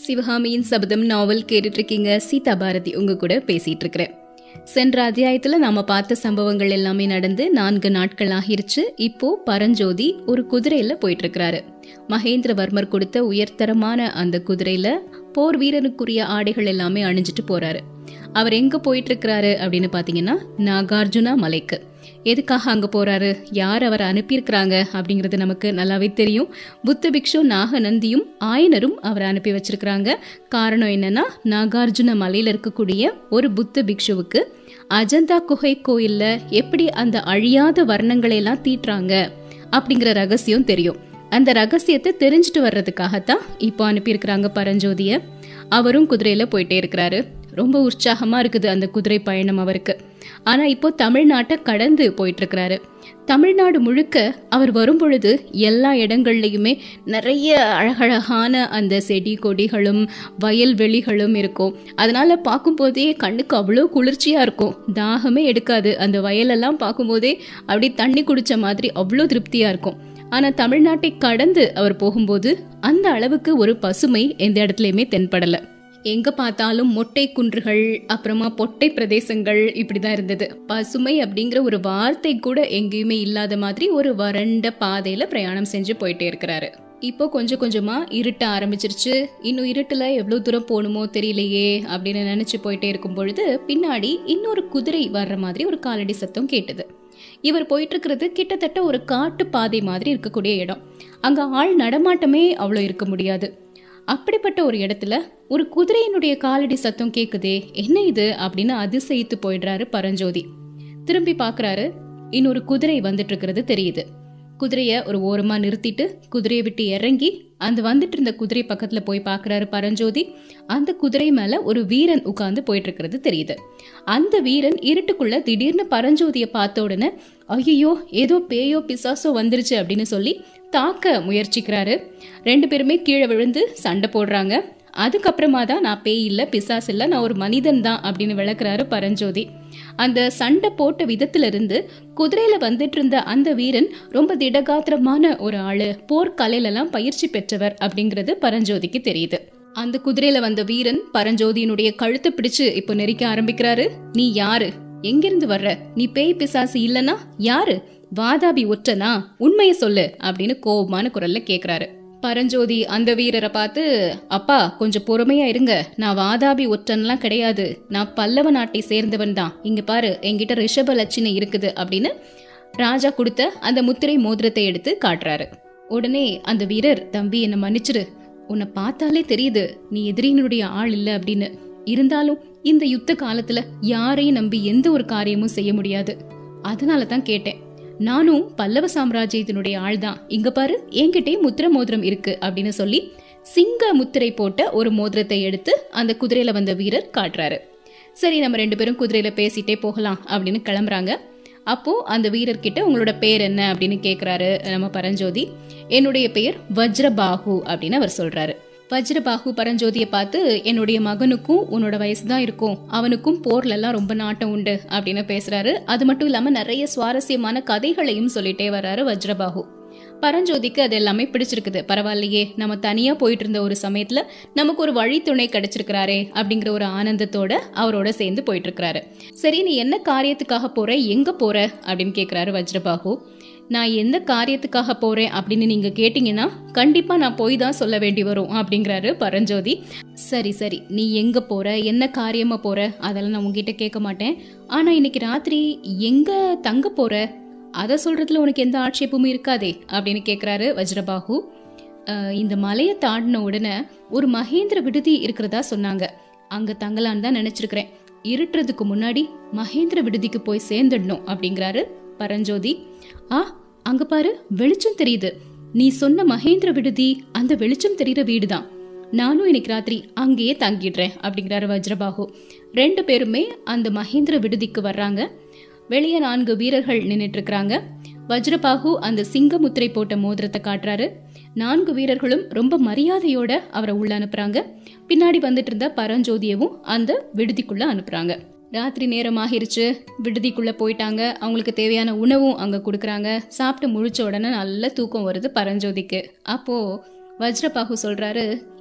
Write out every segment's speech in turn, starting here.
சிவகாமியின் சபதம் நாவல் கேட்டுட்டு இருக்கீங்க சீதா பாரதி உங்க கூட பேசிட்டு இருக்கிறேன் சென்ற அத்தியாயத்துல நாம பார்த்த சம்பவங்கள் எல்லாமே நடந்து நான்கு நாட்கள் ஆகிருச்சு இப்போ பரஞ்சோதி ஒரு குதிரையில போயிட்டு இருக்கிறாரு மகேந்திரவர்மர் கொடுத்த உயர்தரமான அந்த குதிரையில போர் வீரனுக்குரிய ஆடைகள் எல்லாமே அணிஞ்சிட்டு போறாரு அவர் எங்க போயிட்டு இருக்கிறாரு அப்படின்னு பாத்தீங்கன்னா நாகார்ஜுனா மலைக்கு எதுக்காக அங்க போறாரு யார் அவர் அனுப்பியிருக்கிறாங்க அப்படிங்கிறது நமக்கு நல்லாவே தெரியும் புத்த பிக்ஷு நாகநந்தியும் ஆயனரும் அவரை அனுப்பி வச்சிருக்கிறாங்க காரணம் என்னன்னா நாகார்ஜுன மலையில இருக்கக்கூடிய ஒரு புத்த பிக்ஷுவுக்கு அஜந்தா குகை கோயில்ல எப்படி அந்த அழியாத வர்ணங்களை எல்லாம் தீட்டுறாங்க அப்படிங்கிற ரகசியம் தெரியும் அந்த ரகசியத்தை தெரிஞ்சுட்டு வர்றதுக்காகத்தான் இப்போ அனுப்பியிருக்கிறாங்க பரஞ்சோதிய அவரும் குதிரையில போயிட்டே இருக்கிறாரு ரொம்ப உற்சாகமா இருக்குது அந்த குதிரை பயணம் அவருக்கு ஆனா இப்போ தமிழ்நாட்டை கடந்து போயிட்டு இருக்கிறாரு தமிழ்நாடு முழுக்க அவர் வரும் பொழுது எல்லா இடங்கள்லையுமே நிறைய அழகழகான அந்த செடி கொடிகளும் வயல்வெளிகளும் இருக்கும் அதனால பார்க்கும்போதே கண்ணுக்கு அவ்வளோ குளிர்ச்சியா இருக்கும் தாகமே எடுக்காது அந்த வயலெல்லாம் பார்க்கும்போதே அப்படியே தண்ணி குடிச்ச மாதிரி அவ்வளோ திருப்தியா இருக்கும் ஆனா தமிழ்நாட்டை கடந்து அவர் போகும்போது அந்த அளவுக்கு ஒரு பசுமை எந்த இடத்துலயுமே தென்படல எங்க பார்த்தாலும் மொட்டை குன்றுகள் அப்புறமா பொட்டை பிரதேசங்கள் இப்படிதான் இருந்தது பசுமை அப்படிங்கிற ஒரு வார்த்தை கூட எங்கேயுமே இல்லாத மாதிரி ஒரு வறண்ட பாதையில பிரயாணம் செஞ்சு போயிட்டே இருக்கிறாரு இப்போ கொஞ்சம் கொஞ்சமா இருட்ட ஆரம்பிச்சிருச்சு இன்னும் இருட்டுல எவ்வளவு தூரம் போகணுமோ தெரியலையே அப்படின்னு நினைச்சு போயிட்டே இருக்கும் பொழுது பின்னாடி இன்னொரு குதிரை வர்ற மாதிரி ஒரு காலடி சத்தம் கேட்டது இவர் போயிட்டு இருக்கிறது கிட்டத்தட்ட ஒரு காட்டு பாதை மாதிரி இருக்கக்கூடிய இடம் அங்க ஆள் நடமாட்டமே அவ்வளோ இருக்க முடியாது அப்படிப்பட்ட ஒரு இடத்துல ஒரு குதிரையினுடைய காலடி சத்தம் கேக்குதே என்ன இது அப்படின்னு அதிசயித்து போயிடுறாரு பரஞ்சோதி திரும்பி பார்க்கறாரு இன்னொரு குதிரை வந்துட்டு இருக்கிறது தெரியுது குதிரைய ஒரு ஓரமா நிறுத்திட்டு குதிரையை விட்டு இறங்கி அந்த வந்துட்டு இருந்த குதிரை பக்கத்துல போய் பார்க்கறாரு பரஞ்சோதி அந்த குதிரை மேல ஒரு வீரன் உட்கார்ந்து போயிட்டு இருக்கிறது தெரியுது அந்த வீரன் இருட்டுக்குள்ள திடீர்னு பரஞ்சோதிய பார்த்த உடனே ஐயோ ஏதோ பேயோ பிசாசோ வந்துருச்சு அப்படின்னு சொல்லி தாக்க முயற்சிக்கிறாரு ரெண்டு பேருமே கீழே விழுந்து சண்டை போடுறாங்க அதுக்கப்புறமா தான் நான் பேய் இல்லை பிசாஸ் இல்லை நான் ஒரு மனிதன் தான் அப்படின்னு விளக்குறாரு பரஞ்சோதி அந்த சண்டை போட்ட விதத்துல இருந்து குதிரையில வந்துட்டு இருந்த அந்த வீரன் ரொம்ப திடகாத்திரமான ஒரு ஆளு போர்க்கலையிலலாம் பயிற்சி பெற்றவர் அப்படிங்கிறது பரஞ்சோதிக்கு தெரியுது அந்த குதிரையில வந்த வீரன் பரஞ்சோதியினுடைய கழுத்தை பிடிச்சு இப்போ நெரிக்க ஆரம்பிக்கிறாரு நீ யாரு எங்கிருந்து வர்ற நீ பேய் பிசாசு இல்லனா யாரு வாதாபி ஒற்றனா உண்மையை சொல்லு அப்படின்னு கோபமான குரல்ல கேக்குறாரு பரஞ்சோதி அந்த வீரரை பார்த்து அப்பா கொஞ்சம் பொறுமையா இருங்க நான் வாதாபி ஒற்றன்லாம் கிடையாது நான் பல்லவ நாட்டை சேர்ந்தவன் தான் இங்க பாரு என்கிட்ட ரிஷப லட்சணை இருக்குது அப்படின்னு ராஜா கொடுத்த அந்த முத்திரை மோதிரத்தை எடுத்து காட்டுறாரு உடனே அந்த வீரர் தம்பி என்னை மன்னிச்சிரு உன்னை பார்த்தாலே தெரியுது நீ எதிரியினுடைய ஆள் இல்லை அப்படின்னு இருந்தாலும் இந்த யுத்த காலத்துல யாரையும் நம்பி எந்த ஒரு காரியமும் செய்ய முடியாது அதனால தான் கேட்டேன் நானும் பல்லவ சாம்ராஜ்யத்தினுடைய ஆள் தான் இங்க பாரு என்கிட்டயே முத்திர மோதிரம் இருக்கு அப்படின்னு சொல்லி சிங்க முத்திரை போட்ட ஒரு மோதிரத்தை எடுத்து அந்த குதிரையில வந்த வீரர் காட்டுறாரு சரி நம்ம ரெண்டு பேரும் குதிரையில பேசிட்டே போகலாம் அப்படின்னு கிளம்புறாங்க அப்போ அந்த வீரர்கிட்ட உங்களோட பேர் என்ன அப்படின்னு கேக்குறாரு நம்ம பரஞ்சோதி என்னுடைய பெயர் வஜ்ரபாகு அப்படின்னு அவர் சொல்றாரு வஜ்ரபாகு பரஞ்சோதியை பார்த்து என்னுடைய மகனுக்கும் உன்னோட வயசு தான் இருக்கும் அவனுக்கும் போர்ல எல்லாம் ரொம்ப நாட்டம் உண்டு அப்படின்னு பேசுறாரு அது மட்டும் இல்லாம நிறைய சுவாரஸ்யமான கதைகளையும் சொல்லிட்டே வர்றாரு வஜ்ரபாகு பரஞ்சோதிக்கு அது எல்லாமே பிடிச்சிருக்குது பரவாயில்லையே நம்ம தனியா போயிட்டு இருந்த ஒரு சமயத்துல நமக்கு ஒரு வழித்துணை கிடைச்சிருக்கிறாரே அப்படிங்கிற ஒரு ஆனந்தத்தோட அவரோட சேர்ந்து போயிட்டு இருக்கிறாரு சரி நீ என்ன காரியத்துக்காக போற எங்க போற அப்படின்னு கேக்குறாரு வஜ்ரபாகு நான் எந்த காரியத்துக்காக போறேன் அப்படின்னு நீங்க கேட்டீங்கன்னா கண்டிப்பா நான் போய் தான் சொல்ல வேண்டி வரும் அப்படிங்கிறாரு பரஞ்சோதி சரி சரி நீ எங்க போற என்ன காரியமா போற அதெல்லாம் நான் உங்ககிட்ட கேட்க மாட்டேன் ஆனா இன்னைக்கு ராத்திரி எங்க தங்க போற அதை சொல்றதுல உனக்கு எந்த ஆட்சேபமும் இருக்காதே அப்படின்னு கேக்குறாரு வஜ்ரபாகு "அஹ், இந்த மலையை தாண்டின உடனே ஒரு மகேந்திர விடுதி இருக்கிறதா சொன்னாங்க அங்க தங்கலான்னு தான் நினைச்சிருக்கிறேன் இருட்டுறதுக்கு முன்னாடி மகேந்திர விடுதிக்கு போய் சேர்ந்துடணும் அப்படிங்கிறாரு பரஞ்சோதி ஆ அங்க பாரு வெளிச்சம் தெரியுது நீ சொன்ன மகேந்திர விடுதி அந்த வெளிச்சம் தெரியுற வீடுதான் நானும் இன்னைக்கு ராத்திரி அங்கேயே தங்கிடுறேன் அப்படிங்கிறாரு வஜ்ரபாகு ரெண்டு பேருமே அந்த மகேந்திர விடுதிக்கு வர்றாங்க வெளியே நான்கு வீரர்கள் நின்னுட்டு இருக்கிறாங்க வஜ்ரபாகு அந்த சிங்க முத்திரை போட்ட மோதிரத்தை காட்டுறாரு நான்கு வீரர்களும் ரொம்ப மரியாதையோட அவரை உள்ள அனுப்புறாங்க பின்னாடி வந்துட்டு இருந்த பரஞ்சோதியவும் அந்த விடுதிக்குள்ள அனுப்புறாங்க ராத்திரி நேரம் ஆகிருச்சு விடுதிக்குள்ள போயிட்டாங்க அவங்களுக்கு தேவையான உணவும் அங்க கொடுக்குறாங்க சாப்பிட்டு முழிச்ச உடனே நல்ல தூக்கம் வருது பரஞ்சோதிக்கு அப்போ வஜ்ரபாகு சொல்றாரு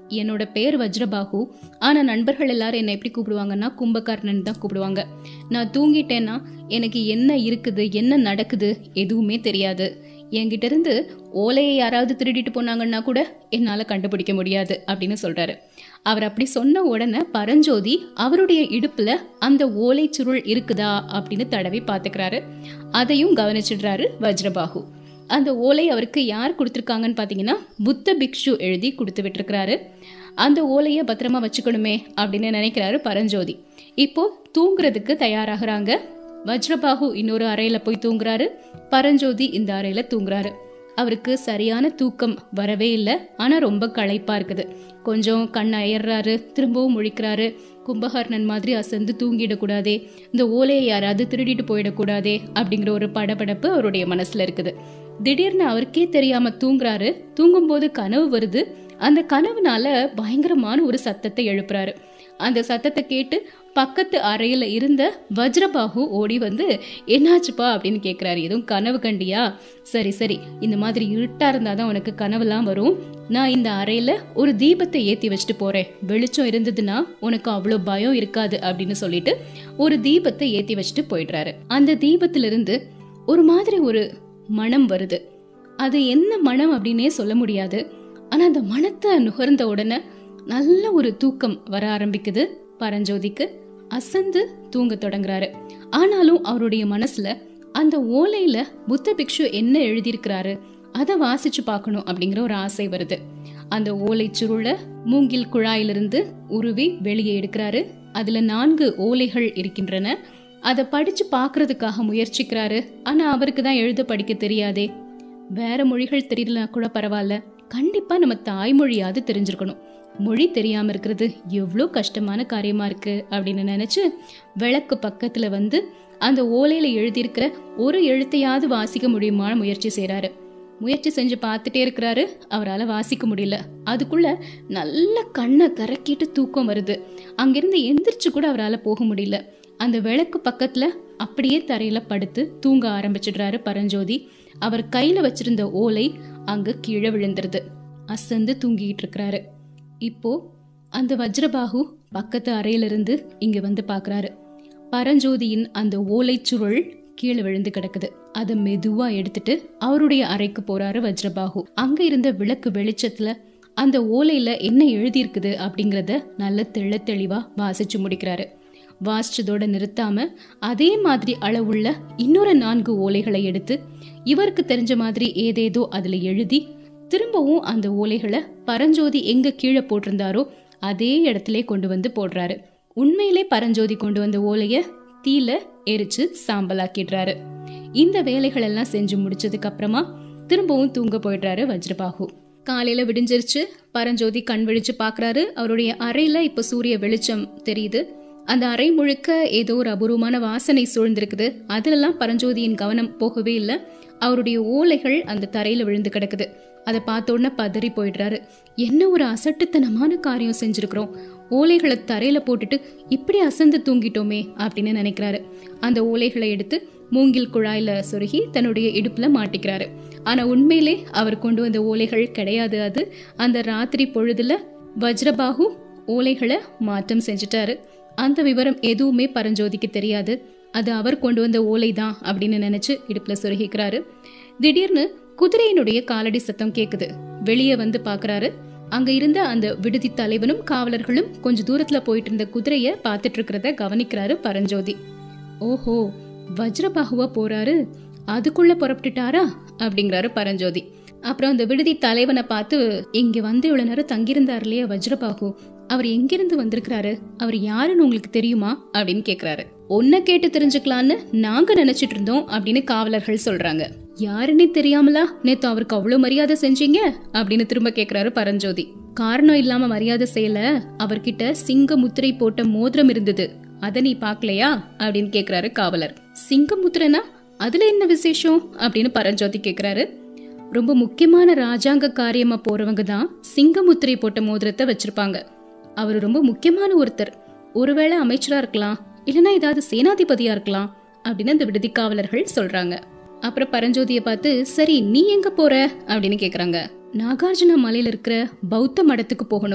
என்னோட பேர் வஜ்ரபாகு ஆனா நண்பர்கள் எல்லாரும் என்ன எப்படி கூப்பிடுவாங்கன்னா கும்பகர்ணன் தான் கூப்பிடுவாங்க நான் தூங்கிட்டேன்னா எனக்கு என்ன இருக்குது என்ன நடக்குது எதுவுமே தெரியாது என்கிட்ட இருந்து ஓலையை யாராவது திருடிட்டு போனாங்கன்னா கூட என்னால கண்டுபிடிக்க முடியாது அப்படின்னு சொல்றாரு அவர் அப்படி சொன்ன உடனே பரஞ்சோதி அவருடைய இடுப்புல அந்த ஓலை சுருள் இருக்குதா அப்படின்னு தடவி பாத்துக்கிறாரு அதையும் கவனிச்சிடுறாரு வஜ்ரபாகு அந்த ஓலை அவருக்கு யார் கொடுத்துருக்காங்கன்னு பார்த்தீங்கன்னா புத்த பிக்ஷு எழுதி கொடுத்து விட்டுருக்கிறாரு அந்த ஓலையை பத்திரமா வச்சுக்கணுமே அப்படின்னு நினைக்கிறாரு பரஞ்சோதி இப்போ தூங்குறதுக்கு தயாராகிறாங்க வஜ்ரபாகு இன்னொரு அறையில போய் தூங்குறாரு பரஞ்சோதி இந்த அறையில தூங்குறாரு அவருக்கு சரியான தூக்கம் வரவே இல்லை ஆனா ரொம்ப களைப்பா இருக்குது கொஞ்சம் கண் அயர்றாரு திரும்பவும் முழிக்கிறாரு கும்பகர்ணன் மாதிரி அசந்து தூங்கிடக்கூடாதே இந்த ஓலையை யாராவது திருடிட்டு போயிடக்கூடாதே அப்படிங்கிற ஒரு படபடப்பு அவருடைய மனசுல இருக்குது திடீர்னு அவருக்கே தெரியாம தூங்குறாரு தூங்கும்போது கனவு வருது அந்த கனவுனால பயங்கரமான ஒரு சத்தத்தை எழுப்புறாரு அந்த சத்தத்தை கேட்டு பக்கத்து அறையில இருந்த வஜ்ரபாகு ஓடி வந்து என்னாச்சுப்பா அப்படின்னு கேக்குறாரு எதுவும் கனவு கண்டியா சரி சரி இந்த மாதிரி இருட்டா இருந்தாதான் உனக்கு கனவுலாம் வரும் நான் இந்த அறையில ஒரு தீபத்தை ஏத்தி வச்சுட்டு போறேன் வெளிச்சம் இருந்ததுன்னா உனக்கு அவ்வளோ பயம் இருக்காது அப்படின்னு சொல்லிட்டு ஒரு தீபத்தை ஏத்தி வச்சுட்டு போயிடுறாரு அந்த தீபத்திலிருந்து ஒரு மாதிரி ஒரு மனம் வருது அது என்ன மனம் அப்படின்னே சொல்ல முடியாது ஆனா அந்த மனத்தை நுகர்ந்த உடனே நல்ல ஒரு தூக்கம் வர ஆரம்பிக்குது பரஞ்சோதிக்கு அசந்து தூங்க தொடங்குறாரு ஆனாலும் அவருடைய மனசுல அந்த ஓலையில புத்த பிக்ஷு என்ன எழுதியிருக்கிறாரு அதை வாசிச்சு பார்க்கணும் அப்படிங்கிற ஒரு ஆசை வருது அந்த ஓலை சுருள மூங்கில் குழாயிலிருந்து உருவி வெளியே எடுக்கிறாரு அதுல நான்கு ஓலைகள் இருக்கின்றன அதை படிச்சு பார்க்கறதுக்காக முயற்சிக்கிறாரு ஆனா அவருக்கு தான் எழுத படிக்க தெரியாதே வேற மொழிகள் தெரியலனா கூட பரவாயில்ல கண்டிப்பா நம்ம தாய்மொழியாவது தெரிஞ்சிருக்கணும் மொழி தெரியாம இருக்கிறது எவ்வளோ கஷ்டமான காரியமா இருக்கு அப்படின்னு நினைச்சு விளக்கு பக்கத்துல வந்து அந்த ஓலையில எழுதியிருக்கிற ஒரு எழுத்தையாவது வாசிக்க முடியுமான்னு முயற்சி செய்றாரு முயற்சி செஞ்சு பார்த்துட்டே இருக்கிறாரு அவரால் வாசிக்க முடியல அதுக்குள்ள நல்ல கண்ணை கரக்கிட்டு தூக்கம் வருது அங்கிருந்து எந்திரிச்சு கூட அவரால் போக முடியல அந்த விளக்கு பக்கத்துல அப்படியே தரையில படுத்து தூங்க ஆரம்பிச்சிடுறாரு பரஞ்சோதி அவர் கையில வச்சிருந்த ஓலை அங்க கீழே விழுந்துருது அசந்து தூங்கிட்டு இருக்கிறாரு இப்போ அந்த வஜ்ரபாகு பக்கத்து அறையிலிருந்து இங்க வந்து பாக்குறாரு பரஞ்சோதியின் அந்த ஓலைச்சுருள் கீழே விழுந்து கிடக்குது அதை மெதுவா எடுத்துட்டு அவருடைய அறைக்கு போறாரு வஜ்ரபாகு அங்க இருந்த விளக்கு வெளிச்சத்துல அந்த ஓலையில என்ன எழுதியிருக்குது அப்படிங்கறத நல்ல தெள்ள தெளிவா வாசிச்சு முடிக்கிறாரு வாசிச்சதோட நிறுத்தாம அதே மாதிரி அளவுள்ள இன்னொரு நான்கு ஓலைகளை எடுத்து இவருக்கு தெரிஞ்ச மாதிரி ஏதேதோ அதுல எழுதி திரும்பவும் அந்த ஓலைகளை பரஞ்சோதி எங்க கீழே போட்டிருந்தாரோ அதே இடத்துல கொண்டு வந்து போடுறாரு உண்மையிலே பரஞ்சோதி கொண்டு வந்த ஓலைய தீல எரிச்சு சாம்பலாக்கிடுறாரு இந்த வேலைகள் எல்லாம் செஞ்சு முடிச்சதுக்கு அப்புறமா திரும்பவும் தூங்க போயிடுறாரு வஜ்ரபாகு காலையில விடிஞ்சிருச்சு பரஞ்சோதி கண் விழிச்சு பாக்குறாரு அவருடைய அறையில இப்ப சூரிய வெளிச்சம் தெரியுது அந்த அறை முழுக்க ஏதோ ஒரு அபூர்வமான வாசனை சூழ்ந்திருக்குது அதுலலாம் பரஞ்சோதியின் கவனம் போகவே இல்லை அவருடைய ஓலைகள் அந்த தரையில விழுந்து கிடக்குது அதை பார்த்த உடனே பதறி போயிடுறாரு என்ன ஒரு அசட்டுத்தனமான காரியம் செஞ்சிருக்கிறோம் ஓலைகளை தரையில போட்டுட்டு இப்படி அசந்து தூங்கிட்டோமே அப்படின்னு நினைக்கிறாரு அந்த ஓலைகளை எடுத்து மூங்கில் குழாயில சொருகி தன்னுடைய இடுப்புல மாட்டிக்கிறாரு ஆனா உண்மையிலே அவர் கொண்டு வந்த ஓலைகள் கிடையாது அது அந்த ராத்திரி பொழுதுல வஜ்ரபாகு ஓலைகளை மாற்றம் செஞ்சுட்டாரு அந்த விவரம் எதுவுமே பரஞ்சோதிக்கு தெரியாது அது அவர் கொண்டு வந்த ஓலை தான் அப்படின்னு நினைச்சு இடுப்புல சொருகிக்கிறாரு திடீர்னு குதிரையினுடைய காலடி சத்தம் கேக்குது வெளியே வந்து பாக்குறாரு அங்க இருந்த அந்த விடுதி தலைவனும் காவலர்களும் கொஞ்ச தூரத்துல போயிட்டு இருந்த குதிரைய பாத்துட்டு இருக்கிறத கவனிக்கிறாரு பரஞ்சோதி ஓஹோ வஜ்ரபாகுவா போறாரு அதுக்குள்ள புறப்பட்டுட்டாரா அப்படிங்கிறாரு பரஞ்சோதி அப்புறம் அந்த விடுதி தலைவனை பார்த்து இங்க வந்து இவ்வளவு நேரம் தங்கியிருந்தார் இல்லையா வஜ்ரபாகு அவர் எங்கிருந்து வந்திருக்கிறாரு அவர் யாருன்னு உங்களுக்கு தெரியுமா அப்படின்னு கேக்குறாரு உன்னை கேட்டு தெரிஞ்சுக்கலான்னு நாங்க நினைச்சிட்டு இருந்தோம் அப்படின்னு காவலர்கள் சொல்றாங்க யாருன்னே தெரியாமலா நேத்து அவருக்கு அவ்வளவு மரியாதை செஞ்சீங்க அப்படின்னு திரும்ப கேக்குறாரு பரஞ்சோதி காரணம் இல்லாம மரியாதை செய்யல அவர்கிட்ட சிங்க முத்திரை போட்ட மோதிரம் இருந்தது அத நீ பாக்கலையா அப்படின்னு கேக்குறாரு காவலர் சிங்க முத்திரனா அதுல என்ன விசேஷம் அப்படின்னு பரஞ்சோதி கேக்குறாரு ரொம்ப முக்கியமான ராஜாங்க காரியமா போறவங்க தான் சிங்கமுத்திரை போட்ட மோதிரத்தை வச்சிருப்பாங்க அவர் ரொம்ப முக்கியமான ஒருத்தர் ஒருவேளை அமைச்சரா இருக்கலாம் இல்லனா ஏதாவது சேனாதிபதியா இருக்கலாம் அப்படின்னு அந்த விடுதி காவலர்கள் சொல்றாங்க அப்புறம் பரஞ்சோதியை பார்த்து சரி நீ எங்க போற அப்படின்னு கேக்குறாங்க நாகார்ஜுன மலையில இருக்கிற பௌத்த மடத்துக்கு போகணும்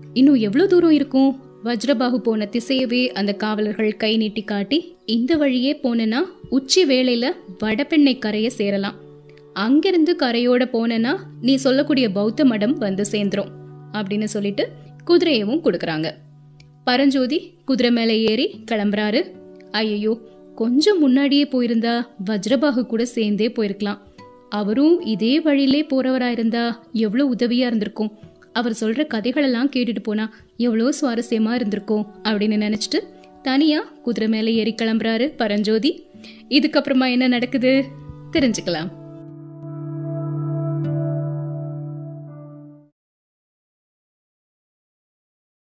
இன்னும் எவ்வளவு தூரம் இருக்கும் வஜ்ரபாகு போன திசையவே அந்த காவலர்கள் கை நீட்டி காட்டி இந்த வழியே போனேன்னா உச்சி வேளையில வடபெண்ணை கரையை சேரலாம் அங்கிருந்து கரையோட போனேன்னா நீ சொல்லக்கூடிய பௌத்த மடம் வந்து சேர்ந்துரும் அப்படின்னு சொல்லிட்டு குதிரையவும் கொடுக்கறாங்க பரஞ்சோதி குதிரை மேலே ஏறி கிளம்புறாரு ஐயோ கொஞ்சம் முன்னாடியே போயிருந்தா வஜ்ரபாகு கூட சேர்ந்தே போயிருக்கலாம் அவரும் இதே வழியிலே போறவரா இருந்தா எவ்வளவு உதவியா இருந்திருக்கும் அவர் சொல்ற கதைகளெல்லாம் கேட்டுட்டு போனா எவ்வளோ சுவாரஸ்யமா இருந்திருக்கும் அப்படின்னு நினைச்சிட்டு தனியா குதிரை மேலே ஏறி கிளம்புறாரு பரஞ்சோதி இதுக்கப்புறமா என்ன நடக்குது தெரிஞ்சுக்கலாம்